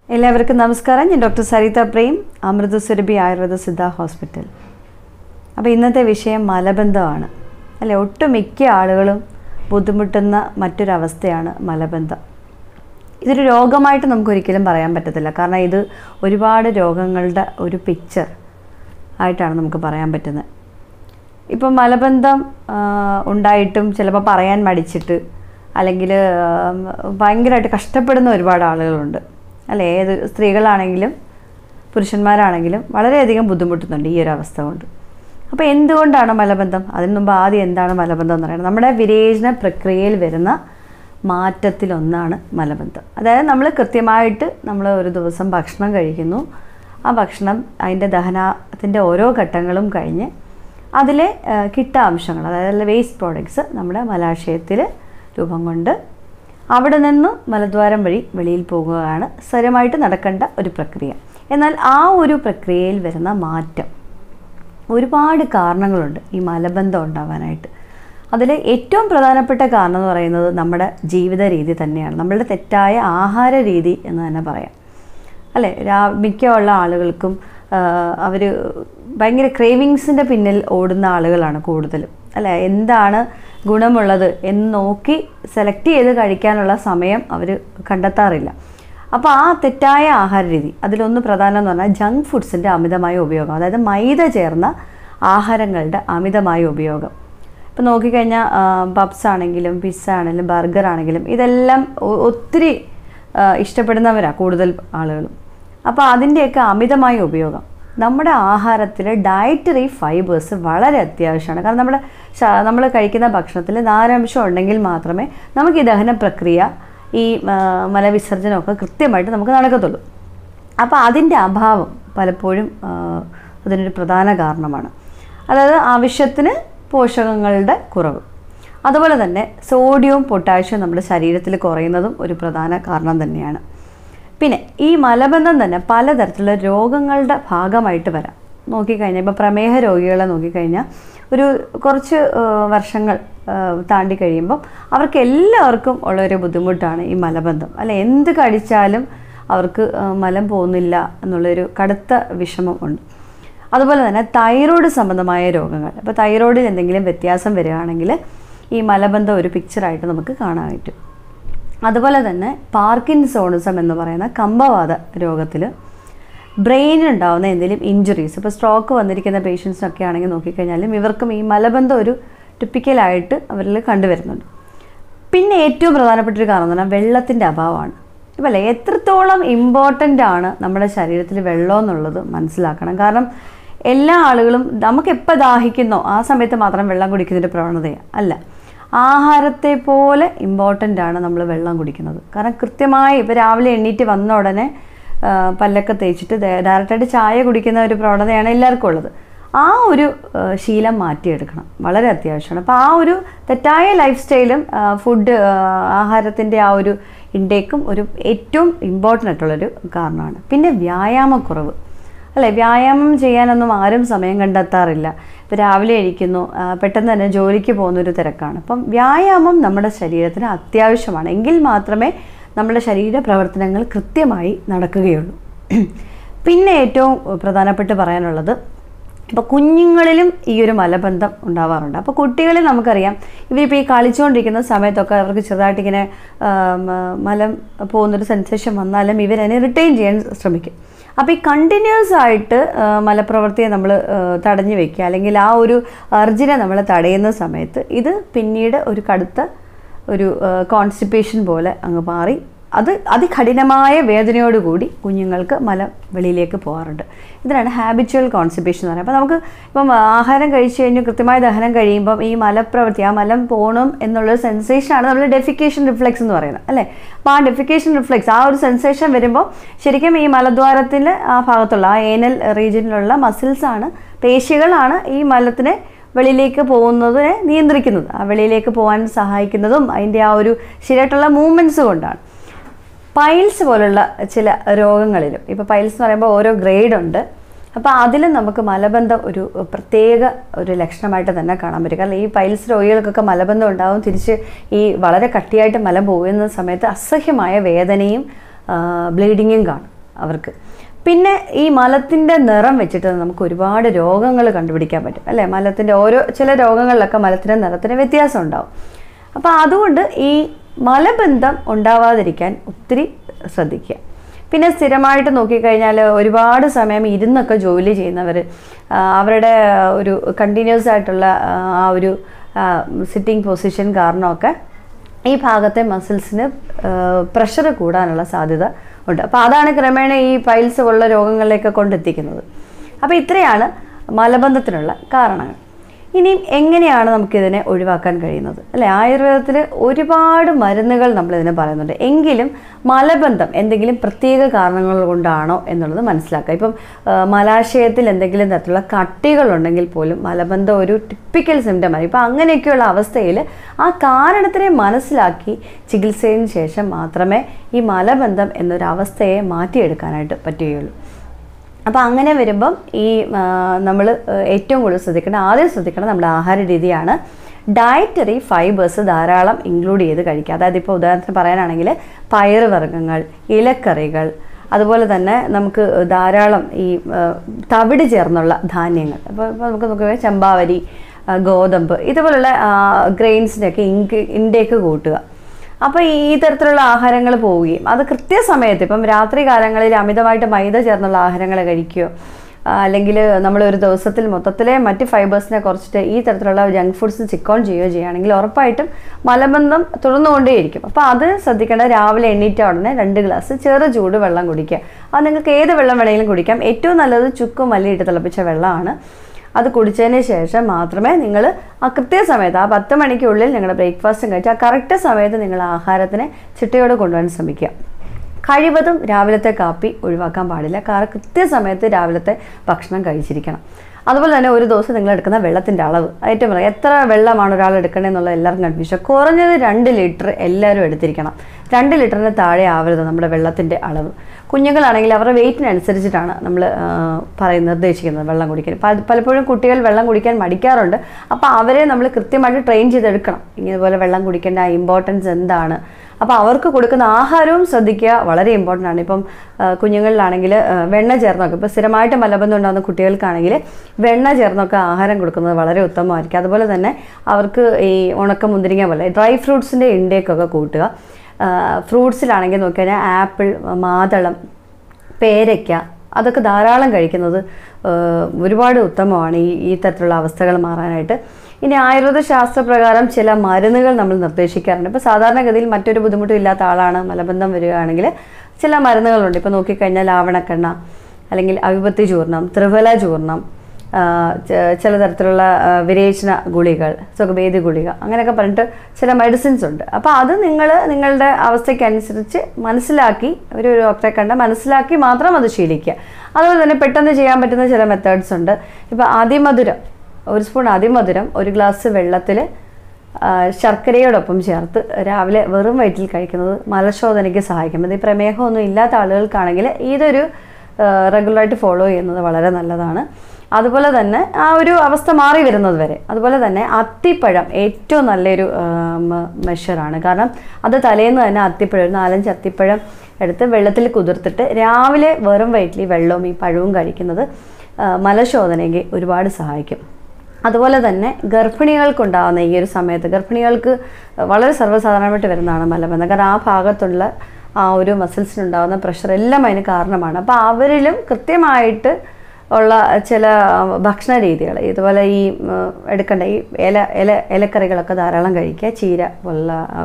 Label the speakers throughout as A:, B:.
A: എല്ലാവർക്കും നമസ്കാരം ഞാൻ ഡോക്ടർ സരിത പ്രേം അമൃത സുരഭി ആയുർവേദ സിദ്ധ ഹോസ്പിറ്റൽ അപ്പോൾ ഇന്നത്തെ വിഷയം മലബന്ധമാണ് അല്ലെ ഒട്ടുമിക്ക ആളുകളും ബുദ്ധിമുട്ടുന്ന മറ്റൊരവസ്ഥയാണ് മലബന്ധം ഇതൊരു രോഗമായിട്ട് നമുക്ക് ഒരിക്കലും പറയാൻ പറ്റത്തില്ല കാരണം ഇത് ഒരുപാട് രോഗങ്ങളുടെ ഒരു പിക്ചർ ആയിട്ടാണ് നമുക്ക് പറയാൻ പറ്റുന്നത് ഇപ്പം മലബന്ധം ആ, ഉണ്ടായിട്ടും ചിലപ്പോൾ പറയാൻ മടിച്ചിട്ട് അല്ലെങ്കിൽ ഭയങ്കരമായിട്ട് കഷ്ടപ്പെടുന്ന ഒരുപാട് ആളുകളുണ്ട് അല്ലേ ഏത് സ്ത്രീകളാണെങ്കിലും പുരുഷന്മാരാണെങ്കിലും വളരെയധികം ബുദ്ധിമുട്ടുന്നുണ്ട് ഈ ഒരു അവസ്ഥ കൊണ്ട് അപ്പോൾ എന്തുകൊണ്ടാണ് മലബന്ധം അതിന് മുമ്പ് ആദ്യം എന്താണ് മലബന്ധം എന്ന് പറയുന്നത് നമ്മുടെ വിരേചന പ്രക്രിയയിൽ വരുന്ന മാറ്റത്തിലൊന്നാണ് മലബന്ധം അതായത് നമ്മൾ കൃത്യമായിട്ട് നമ്മൾ ഒരു ദിവസം ഭക്ഷണം കഴിക്കുന്നു ആ ഭക്ഷണം അതിൻ്റെ ദഹനത്തിൻ്റെ ഓരോ ഘട്ടങ്ങളും കഴിഞ്ഞ് അതിലെ ആ, കിട്ടാംശങ്ങൾ അതായത് വേസ്റ്റ് പ്രോഡക്ട്സ് നമ്മുടെ മലാശയത്തിൽ രൂപം കൊണ്ട് അവിടെ നിന്നും മലദ്വാരം വഴി വെളിയിൽ പോകുകയാണ് സ്ഥിരമായിട്ട് നടക്കേണ്ട ഒരു പ്രക്രിയ എന്നാൽ ആ ഒരു പ്രക്രിയയിൽ വരുന്ന മാറ്റം ഒരുപാട് കാരണങ്ങളുണ്ട് ഈ മലബന്ധം ഉണ്ടാവാനായിട്ട് അതിൽ ഏറ്റവും പ്രധാനപ്പെട്ട കാരണം എന്ന് പറയുന്നത് നമ്മുടെ ജീവിത രീതി തന്നെയാണ് നമ്മളുടെ തെറ്റായ ആഹാര രീതി എന്ന് തന്നെ പറയാം അല്ലേ രാ മിക്കുള്ള ആളുകൾക്കും അവർ ഭയങ്കര ക്രേവിങ്സിൻ്റെ പിന്നിൽ ഓടുന്ന ആളുകളാണ് കൂടുതലും അല്ലേ എന്താണ് ഗുണമുള്ളത് എന്ന് നോക്കി സെലക്ട് ചെയ്ത് കഴിക്കാനുള്ള സമയം അവർ കണ്ടെത്താറില്ല അപ്പോൾ ആ തെറ്റായ ആഹാര രീതി അതിലൊന്ന് പ്രധാനം എന്ന് പറഞ്ഞാൽ ജങ്ക് ഫുഡ്സിൻ്റെ അമിതമായ ഉപയോഗം അതായത് മൈദ ചേർന്ന ആഹാരങ്ങളുടെ അമിതമായ ഉപയോഗം ഇപ്പം നോക്കിക്കഴിഞ്ഞാൽ പബ്സ് ആണെങ്കിലും പിസ്സ ആണെങ്കിലും ബർഗർ ആണെങ്കിലും ഇതെല്ലാം ഒ- ഒത്തിരി ഇഷ്ടപ്പെടുന്നവരാണ് കൂടുതൽ ആളുകളും അപ്പോൾ അതിൻ്റെയൊക്കെ അമിതമായ ഉപയോഗം നമ്മുടെ ആഹാരത്തിൽ ഡയറ്ററി ഫൈബേഴ്സ് വളരെ അത്യാവശ്യമാണ് കാരണം നമ്മുടെ നമ്മൾ കഴിക്കുന്ന ഭക്ഷണത്തിൽ നാരംശം ഉണ്ടെങ്കിൽ മാത്രമേ നമുക്ക് ഈ ദഹന പ്രക്രിയ ഈ ആ, മലവിസർജനമൊക്കെ കൃത്യമായിട്ട് നമുക്ക് നടക്കത്തുള്ളൂ അപ്പോൾ അതിൻ്റെ അഭാവം പലപ്പോഴും ആ, അതിനൊരു പ്രധാന കാരണമാണ് അതായത് ആവശ്യത്തിന് പോഷകങ്ങളുടെ കുറവ് അതുപോലെ തന്നെ സോഡിയവും പൊട്ടാഷ്യവും നമ്മുടെ ശരീരത്തിൽ കുറയുന്നതും ഒരു പ്രധാന കാരണം തന്നെയാണ് പിന്നെ ഈ മലബന്ധം തന്നെ പലതരത്തിലുള്ള രോഗങ്ങളുടെ ഭാഗമായിട്ട് വരാം നോക്കിക്കഴിഞ്ഞാൽ ഇപ്പോൾ പ്രമേഹ രോഗികളെ നോക്കിക്കഴിഞ്ഞാൽ ഒരു കുറച്ച് ആ, വർഷങ്ങൾ ആ, താണ്ടി കഴിയുമ്പോൾ അവർക്ക് എല്ലാവർക്കും ഉള്ളൊരു ബുദ്ധിമുട്ടാണ് ഈ മലബന്ധം അല്ലെ എന്ത് കഴിച്ചാലും അവർക്ക് ആ, മലം പോകുന്നില്ല എന്നുള്ളൊരു കടുത്ത വിഷമം ഉണ്ട് അതുപോലെ തന്നെ തൈറോയ്ഡ് സംബന്ധമായ രോഗങ്ങൾ അപ്പോൾ തൈറോയ്ഡിൽ എന്തെങ്കിലും വ്യത്യാസം വരികയാണെങ്കിൽ ഈ മലബന്ധം ഒരു പിക്ചറായിട്ട് നമുക്ക് കാണാൻ പറ്റും അതുപോലെ തന്നെ പാർക്കിൻസോണിസം എന്ന് പറയുന്ന കമ്പവാത രോഗത്തിൽ ബ്രെയിനിനുണ്ടാവുന്ന എന്തെങ്കിലും ഇഞ്ചുറീസ് ഇപ്പോൾ സ്ട്രോക്ക് വന്നിരിക്കുന്ന പേഷ്യൻസിനൊക്കെ ആണെങ്കിൽ നോക്കിക്കഴിഞ്ഞാലും ഇവർക്കും ഈ മലബന്ധം ഒരു ടിപ്പിക്കലായിട്ട് അവരിൽ കണ്ടുവരുന്നുണ്ട് പിന്നെ ഏറ്റവും പ്രധാനപ്പെട്ട ഒരു കാരണം എന്ന് പറഞ്ഞാൽ വെള്ളത്തിൻ്റെ അഭാവമാണ് ഇപ്പം അല്ലേ എത്രത്തോളം ഇമ്പോർട്ടൻ്റ് ആണ് നമ്മുടെ ശരീരത്തിൽ വെള്ളം എന്നുള്ളത് മനസ്സിലാക്കണം കാരണം എല്ലാ ആളുകളും നമുക്ക് എപ്പോൾ ദാഹിക്കുന്നോ ആ സമയത്ത് മാത്രം വെള്ളം കുടിക്കുന്നതിൻ്റെ പ്രവണതയാണ് അല്ല ആഹാരത്തെ പോലെ ഇമ്പോർട്ടൻ്റ് ആണ് നമ്മൾ വെള്ളം കുടിക്കുന്നത് കാരണം കൃത്യമായി ഇപ്പോൾ രാവിലെ എണ്ണീറ്റ് വന്ന ഉടനെ ആ, പല്ലൊക്കെ തേച്ചിട്ട് ദേ- ഡയറക്റ്റായിട്ട് ചായ കുടിക്കുന്ന ഒരു പ്രവണതയാണ് എല്ലാവർക്കും ഉള്ളത് ആ ഒരു ആ, ശീലം മാറ്റിയെടുക്കണം വളരെ അത്യാവശ്യമാണ് അപ്പോൾ ആ ഒരു തെറ്റായ ലൈഫ് സ്റ്റൈലും ഫുഡ് ആഹാരത്തിൻ്റെ ആ ഒരു ഇൻടേക്കും ഒരു ഏറ്റവും ഇമ്പോർട്ടൻ്റ് ആയിട്ടുള്ളൊരു കാരണമാണ് പിന്നെ വ്യായാമക്കുറവ് അല്ലേ വ്യായാമം ചെയ്യാനൊന്നും ആരും സമയം കണ്ടെത്താറില്ല ഇപ്പോൾ രാവിലെ എഴുതിക്കുന്നു പെട്ടെന്ന് തന്നെ ജോലിക്ക് പോകുന്ന ഒരു തിരക്കാണ് അപ്പം വ്യായാമം നമ്മുടെ ശരീരത്തിന് അത്യാവശ്യമാണ് എങ്കിൽ മാത്രമേ നമ്മുടെ ശരീര പ്രവർത്തനങ്ങൾ കൃത്യമായി നടക്കുകയുള്ളൂ പിന്നെ ഏറ്റവും പ്രധാനപ്പെട്ട് പറയാനുള്ളത് ഇപ്പോൾ കുഞ്ഞുങ്ങളിലും ഈ ഒരു മലബന്ധം ഉണ്ടാവാറുണ്ട് അപ്പോൾ കുട്ടികളിൽ നമുക്കറിയാം ഇവരിപ്പോൾ ഈ കളിച്ചുകൊണ്ടിരിക്കുന്ന സമയത്തൊക്കെ അവർക്ക് ചെറുതായിട്ട് ഇങ്ങനെ ആ, മ- മലം പോകുന്നൊരു സെൻസേഷൻ വന്നാലും ഇവരതിനെ റിട്ടൈൻ ചെയ്യാൻ ശ്രമിക്കും അപ്പോൾ ഈ കണ്ടിന്യൂസ് ആയിട്ട് ആ, മലപ്രവൃത്തിയെ നമ്മൾ തടഞ്ഞു വെക്കുക അല്ലെങ്കിൽ ആ ഒരു അർജിനെ നമ്മൾ തടയുന്ന സമയത്ത് ഇത് പിന്നീട് ഒരു കടുത്ത ഒരു കോൺസ്റ്റിപ്പേഷൻ പോലെ അങ്ങ് മാറി അത് അതികഠിനമായ വേദനയോടുകൂടി കുഞ്ഞുങ്ങൾക്ക് മലം വെളിയിലേക്ക് പോകാറുണ്ട് ഇതിനാണ് ഹാബിച്വൽ കോൺസ്റ്റിപ്പേഷൻ എന്ന് പറയുന്നത് അപ്പോൾ നമുക്ക് ഇപ്പം ആഹാരം കഴിച്ചു കഴിഞ്ഞ് കൃത്യമായ ദഹനം കഴിയുമ്പം ഈ മലപ്രവൃത്തി ആ മലം പോകണം എന്നുള്ളൊരു സെൻസേഷനാണ് നമ്മൾ ഡെഫിക്കേഷൻ റിഫ്ലെക്സ് എന്ന് പറയുന്നത് അല്ലേ അപ്പോൾ ആ ഡെഫിക്കേഷൻ റിഫ്ലെക്സ് ആ ഒരു സെൻസേഷൻ വരുമ്പോൾ ശരിക്കും ഈ മലദ്വാരത്തിൽ ആ ഭാഗത്തുള്ള ആ ഏനൽ റീജിയനിലുള്ള മസിൽസാണ് പേശികളാണ് ഈ മലത്തിനെ വെളിയിലേക്ക് പോകുന്നതിനെ നിയന്ത്രിക്കുന്നത് ആ വെളിയിലേക്ക് പോകാൻ സഹായിക്കുന്നതും അതിൻ്റെ ആ ഒരു ശരിയായിട്ടുള്ള മൂവ്മെൻറ്റ്സ് കൊണ്ടാണ് പൈൽസ് പോലുള്ള ചില രോഗങ്ങളിലും ഇപ്പോൾ പൈൽസ് എന്ന് പറയുമ്പോൾ ഓരോ ഗ്രേഡ് ഉണ്ട് അപ്പോൾ അതിലും നമുക്ക് മലബന്ധം ഒരു പ്രത്യേക ഒരു ലക്ഷണമായിട്ട് തന്നെ കാണാൻ പറ്റും കാരണം ഈ പൈൽസ് രോഗികൾക്കൊക്കെ മലബന്ധം ഉണ്ടാവും തിരിച്ച് ഈ വളരെ കട്ടിയായിട്ട് മലം പോകുന്ന സമയത്ത് അസഹ്യമായ വേദനയും ബ്ലീഡിങ്ങും കാണും അവർക്ക് പിന്നെ ഈ മലത്തിൻ്റെ നിറം വെച്ചിട്ട് നമുക്ക് ഒരുപാട് രോഗങ്ങൾ കണ്ടുപിടിക്കാൻ പറ്റും അല്ലേ മലത്തിൻ്റെ ഓരോ ചില രോഗങ്ങളിലൊക്കെ മലത്തിൻ്റെ നിറത്തിന് വ്യത്യാസം ഉണ്ടാവും അപ്പോൾ അതുകൊണ്ട് ഈ മലബന്ധം ഉണ്ടാവാതിരിക്കാൻ ഒത്തിരി ശ്രദ്ധിക്കുക പിന്നെ സ്ഥിരമായിട്ട് നോക്കിക്കഴിഞ്ഞാൽ ഒരുപാട് സമയം ഇരുന്നൊക്കെ ജോലി ചെയ്യുന്നവർ അവരുടെ ഒരു കണ്ടിന്യൂസ് ആയിട്ടുള്ള ആ, ആ ഒരു സിറ്റിംഗ് പൊസിഷൻ കാരണമൊക്കെ ഈ ഭാഗത്തെ മസിൽസിന് പ്രഷർ കൂടാനുള്ള സാധ്യത ഉണ്ട് അപ്പോൾ അതാണ് ക്രമേണ ഈ പൈൽസ് പോലുള്ള രോഗങ്ങളിലേക്ക് കൊണ്ടെത്തിക്കുന്നത് അപ്പോൾ ഇത്രയാണ് മലബന്ധത്തിനുള്ള കാരണങ്ങൾ ഇനിയും എങ്ങനെയാണ് നമുക്കിതിനെ ഒഴിവാക്കാൻ കഴിയുന്നത് അല്ലേ ആയുർവേദത്തിൽ ഒരുപാട് മരുന്നുകൾ നമ്മളിതിനെ പറയുന്നുണ്ട് എങ്കിലും മലബന്ധം എന്തെങ്കിലും പ്രത്യേക കാരണങ്ങൾ കൊണ്ടാണോ എന്നുള്ളത് മനസ്സിലാക്കുക ഇപ്പം ആ, മലാശയത്തിൽ എന്തെങ്കിലും തരത്തിലുള്ള കട്ടികളുണ്ടെങ്കിൽ പോലും മലബന്ധം ഒരു ടിപ്പിക്കൽ സിംറ്റമാണ് ഇപ്പം അങ്ങനെയൊക്കെയുള്ള അവസ്ഥയിൽ ആ കാരണത്തിനെ മനസ്സിലാക്കി ചികിത്സയിന് ശേഷം മാത്രമേ ഈ മലബന്ധം എന്നൊരവസ്ഥയെ മാറ്റിയെടുക്കാനായിട്ട് പറ്റുകയുള്ളൂ അപ്പോൾ അങ്ങനെ വരുമ്പം ഈ നമ്മൾ ഏറ്റവും കൂടുതൽ ശ്രദ്ധിക്കേണ്ട ആദ്യം ശ്രദ്ധിക്കേണ്ടത് നമ്മുടെ ആഹാര രീതിയാണ് ഡയറ്ററി ഫൈബേഴ്സ് ധാരാളം ഇൻക്ലൂഡ് ചെയ്ത് കഴിക്കുക അതായത് ഇപ്പോൾ ഉദാഹരണത്തിന് പറയാനാണെങ്കിൽ പയറ് വർഗ്ഗങ്ങൾ ഇലക്കറികൾ അതുപോലെ തന്നെ നമുക്ക് ധാരാളം ഈ ആ, തവിട് ചേർന്നുള്ള ധാന്യങ്ങൾ അപ്പോൾ ഇപ്പോൾ നമുക്ക് നോക്കുക ചമ്പാവരി ആ, ഗോതമ്പ് ഇതുപോലുള്ള ഗ്രെയിൻസിൻ്റെയൊക്കെ ഇൻക്ക് ഇൻടേക്ക് കൂട്ടുക അപ്പോൾ ഈ തരത്തിലുള്ള ആഹാരങ്ങൾ പോവുകയും അത് കൃത്യസമയത്ത് ഇപ്പം രാത്രി കാലങ്ങളിൽ അമിതമായിട്ട് മൈദ ചേർന്നുള്ള ആഹാരങ്ങൾ കഴിക്കുകയോ ആ, അല്ലെങ്കിൽ നമ്മൾ ഒരു ദിവസത്തിൽ മൊത്തത്തിലെ മറ്റ് ഫൈബേഴ്സിനെ കുറച്ചിട്ട് ഈ തരത്തിലുള്ള ജങ്ക് ഫുഡ്സ് ചിക്കോൺ ചെയ്യുകയോ ചെയ്യുകയാണെങ്കിൽ ഉറപ്പായിട്ടും മലബന്ധം തുടർന്നുകൊണ്ടേയിരിക്കും അപ്പോൾ അത് ശ്രദ്ധിക്കേണ്ട രാവിലെ എണ്ണീറ്റ ഉടനെ രണ്ട് ഗ്ലാസ് ചെറു ചൂട് വെള്ളം കുടിക്കുക അത് നിങ്ങൾക്ക് ഏത് വെള്ളം വേണമെങ്കിലും കുടിക്കാം ഏറ്റവും നല്ലത് ചുക്കും മല്ലിയിട്ട് തിളപ്പിച്ച വെള്ളമാണ് അത് കുടിച്ചതിന് ശേഷം മാത്രമേ നിങ്ങൾ ആ കൃത്യസമയത്ത് ആ പത്ത് മണിക്കുള്ളിൽ നിങ്ങളുടെ ബ്രേക്ക്ഫാസ്റ്റും കഴിച്ച് ആ കറക്റ്റ് സമയത്ത് നിങ്ങൾ ആഹാരത്തിനെ ചിട്ടയോടെ കൊണ്ടുപോകാൻ ശ്രമിക്കുക കഴിവതും രാവിലത്തെ കാപ്പി ഒഴിവാക്കാൻ പാടില്ല കാരണം കൃത്യസമയത്ത് രാവിലത്തെ ഭക്ഷണം കഴിച്ചിരിക്കണം അതുപോലെ തന്നെ ഒരു ദിവസം നിങ്ങൾ എടുക്കുന്ന വെള്ളത്തിൻ്റെ അളവ് ഏറ്റവും പറയാം എത്ര വെള്ളമാണ് ഒരാൾ എടുക്കേണ്ടതെന്നുള്ള എല്ലാവർക്കും കൺഫ്യൂഷൻ കുറഞ്ഞത് രണ്ട് ലിറ്റർ എല്ലാവരും എടുത്തിരിക്കണം രണ്ട് ലിറ്ററിന് താഴെ ആവരുത് നമ്മുടെ വെള്ളത്തിൻ്റെ അളവ് കുഞ്ഞുങ്ങളാണെങ്കിൽ അവരുടെ വെയിറ്റിനനുസരിച്ചിട്ടാണ് നമ്മൾ പറയുന്നത് നിർദ്ദേശിക്കുന്നത് വെള്ളം കുടിക്കാൻ പല- പലപ്പോഴും കുട്ടികൾ വെള്ളം കുടിക്കാൻ മടിക്കാറുണ്ട് അപ്പോൾ അവരെ നമ്മൾ കൃത്യമായിട്ട് ട്രെയിൻ ചെയ്തെടുക്കണം ഇതുപോലെ വെള്ളം കുടിക്കേണ്ട ഇമ്പോർട്ടൻസ് എന്താണ് അപ്പോൾ അവർക്ക് കൊടുക്കുന്ന ആഹാരവും ശ്രദ്ധിക്കുക വളരെ ഇമ്പോർട്ടൻ്റ് ആണ് ഇപ്പം ആ, കുഞ്ഞുങ്ങളിലാണെങ്കിൽ ആ, വെണ്ണ ചേർന്നൊക്കെ ഇപ്പോൾ സ്ഥിരമായിട്ട് മലബന്ധം ഉണ്ടാകുന്ന കുട്ടികൾക്കാണെങ്കിൽ വെണ്ണ ചേർന്നൊക്കെ ആഹാരം കൊടുക്കുന്നത് വളരെ ഉത്തമമായിരിക്കും അതുപോലെ തന്നെ അവർക്ക് ഈ ഉണക്ക മുന്തിരിങ്ങ പോലെ ഡ്രൈ ഫ്രൂട്ട്സിൻ്റെ ഇൻടേക്കൊക്കെ കൂട്ടുക ഫ്രൂട്ട്സിലാണെങ്കിൽ നോക്കിക്കഴിഞ്ഞാൽ ആപ്പിൾ മാതളം പേരയ്ക്ക അതൊക്കെ ധാരാളം കഴിക്കുന്നത് ആ, ഒരുപാട് ഉത്തമമാണ് ഈ ഈ തരത്തിലുള്ള അവസ്ഥകൾ മാറാനായിട്ട് ഇനി ആയുർവേദ ശാസ്ത്രപ്രകാരം ചില മരുന്നുകൾ നമ്മൾ നിർദ്ദേശിക്കാറുണ്ട് ഇപ്പോൾ സാധാരണഗതിയിൽ മറ്റൊരു ബുദ്ധിമുട്ടും ഇല്ലാത്ത ആളാണ് മലബന്ധം വരികയാണെങ്കിൽ ചില മരുന്നുകളുണ്ട് ഇപ്പോൾ നോക്കിക്കഴിഞ്ഞാൽ ആവണക്കെണ്ണ അല്ലെങ്കിൽ അവിപത്തി ചൂർണം ത്രിഫല ചൂർണം ആ, ച- ചില തരത്തിലുള്ള ആ, വിരേചന ഗുളികൾ സുഖഭേദി ഗുളിക അങ്ങനെയൊക്കെ പറഞ്ഞിട്ട് ചില മെഡിസിൻസ് ഉണ്ട് അപ്പോൾ അത് നിങ്ങൾ നിങ്ങളുടെ അവസ്ഥയ്ക്കനുസരിച്ച് മനസ്സിലാക്കി ഒരു ഡോക്ടറെ കണ്ട് മനസ്സിലാക്കി മാത്രം അത് ശീലിക്കുക അതുപോലെ തന്നെ പെട്ടെന്ന് ചെയ്യാൻ പറ്റുന്ന ചില മെത്തേഡ്സ് ഉണ്ട് ഇപ്പോൾ അതിമധുരം ഒരു സ്പൂൺ അതിമധുരം ഒരു ഗ്ലാസ് വെള്ളത്തിൽ ശർക്കരയോടൊപ്പം ചേർത്ത് രാവിലെ വെറും വയറ്റിൽ കഴിക്കുന്നത് മലശോധനയ്ക്ക് സഹായിക്കും ഇത് ഈ പ്രമേഹമൊന്നും ഇല്ലാത്ത ആളുകൾക്കാണെങ്കിൽ ഇതൊരു റെഗുലറായിട്ട് ഫോളോ ചെയ്യുന്നത് വളരെ നല്ലതാണ് അതുപോലെ തന്നെ ആ ഒരു അവസ്ഥ മാറി വരുന്നത് വരെ അതുപോലെ തന്നെ അത്തിപ്പഴം ഏറ്റവും നല്ലൊരു മെഷറാണ് കാരണം അത് തലേന്ന് തന്നെ അത്തിപ്പഴം ഒരു നാലഞ്ച് അത്തിപ്പഴം എടുത്ത് വെള്ളത്തിൽ കുതിർത്തിട്ട് രാവിലെ വെറും വയറ്റിൽ ഈ വെള്ളവും ഈ പഴവും കഴിക്കുന്നത് ആ, മലശോധനയ്ക്ക് ഒരുപാട് സഹായിക്കും അതുപോലെ തന്നെ ഗർഭിണികൾക്കുണ്ടാകുന്ന ഈ ഒരു സമയത്ത് ഗർഭിണികൾക്ക് വളരെ സർവ്വസാധാരണമായിട്ട് വരുന്നതാണ് മലബന്ധം കാരണം ആ ഭാഗത്തുള്ള ആ ഒരു മസിൽസിനുണ്ടാകുന്ന പ്രഷർ എല്ലാം അതിന് കാരണമാണ് അപ്പോൾ അവരിലും കൃത്യമായിട്ട് ഉള്ള ചില ഭക്ഷണ രീതികൾ ഇതുപോലെ ഈ ഉം, എടുക്കേണ്ട ഈ ഇല ഇല ഇലക്കറികളൊക്കെ ധാരാളം കഴിക്കുക ചീര പോലുള്ള ആ,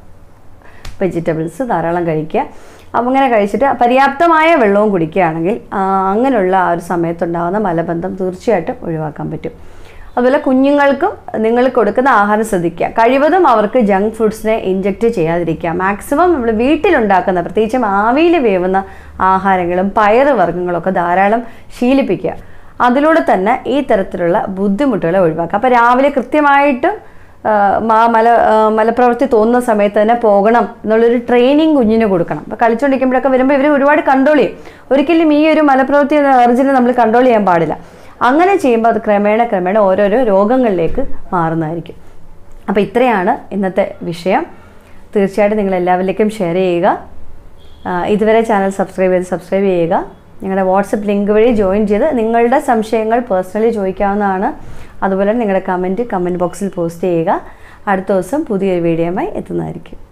A: വെജിറ്റബിൾസ് ധാരാളം കഴിക്കുക അപ്പം അങ്ങനെ കഴിച്ചിട്ട് പര്യാപ്തമായ വെള്ളവും കുടിക്കുകയാണെങ്കിൽ ആ, അങ്ങനെയുള്ള ആ ഒരു സമയത്തുണ്ടാകുന്ന മലബന്ധം തീർച്ചയായിട്ടും ഒഴിവാക്കാൻ പറ്റും അതുപോലെ കുഞ്ഞുങ്ങൾക്കും നിങ്ങൾ കൊടുക്കുന്ന ആഹാരം ശ്രദ്ധിക്കുക കഴിവതും അവർക്ക് ജങ്ക് ഫുഡ്സിനെ ഇഞ്ചെക്റ്റ് ചെയ്യാതിരിക്കുക മാക്സിമം നമ്മൾ വീട്ടിലുണ്ടാക്കുന്ന പ്രത്യേകിച്ചും ആവിയിൽ വേവുന്ന ആഹാരങ്ങളും പയറ് വർഗ്ഗങ്ങളൊക്കെ ധാരാളം ശീലിപ്പിക്കുക അതിലൂടെ തന്നെ ഈ തരത്തിലുള്ള ബുദ്ധിമുട്ടുകളെ ഒഴിവാക്കുക അപ്പോൾ രാവിലെ കൃത്യമായിട്ടും ആ, മ- മല ആ, മലപ്രവൃത്തി തോന്നുന്ന സമയത്ത് തന്നെ പോകണം എന്നുള്ളൊരു ട്രെയിനിങ് കുഞ്ഞിന് കൊടുക്കണം അപ്പോൾ കളിച്ചുകൊണ്ടിരിക്കുമ്പോഴൊക്കെ വരുമ്പോൾ ഇവർ ഒരുപാട് കൺട്രോൾ ചെയ്യും ഒരിക്കലും ഈ ഒരു മലപ്രവൃത്തി എന്ന എർജിനെ നമ്മൾ കൺട്രോൾ ചെയ്യാൻ പാടില്ല അങ്ങനെ ചെയ്യുമ്പോൾ അത് ക്രമേണ ക്രമേണ ഓരോരോ രോഗങ്ങളിലേക്ക് മാറുന്നതായിരിക്കും അപ്പോൾ ഇത്രയാണ് ഇന്നത്തെ വിഷയം തീർച്ചയായിട്ടും നിങ്ങൾ എല്ലാവരിലേക്കും ഷെയർ ചെയ്യുക ആ, ഇതുവരെ ചാനൽ സബ്സ്ക്രൈബ് ചെയ്ത് സബ്സ്ക്രൈബ് ചെയ്യുക ഞങ്ങളുടെ വാട്സപ്പ് ലിങ്ക് വഴി ജോയിൻ ചെയ്ത് നിങ്ങളുടെ സംശയങ്ങൾ പേഴ്സണലി ചോദിക്കാവുന്നതാണ് അതുപോലെ നിങ്ങളുടെ കമൻറ്റ് കമൻറ്റ് ബോക്സിൽ പോസ്റ്റ് ചെയ്യുക അടുത്ത ദിവസം പുതിയൊരു വീഡിയോയുമായി എത്തുന്നതായിരിക്കും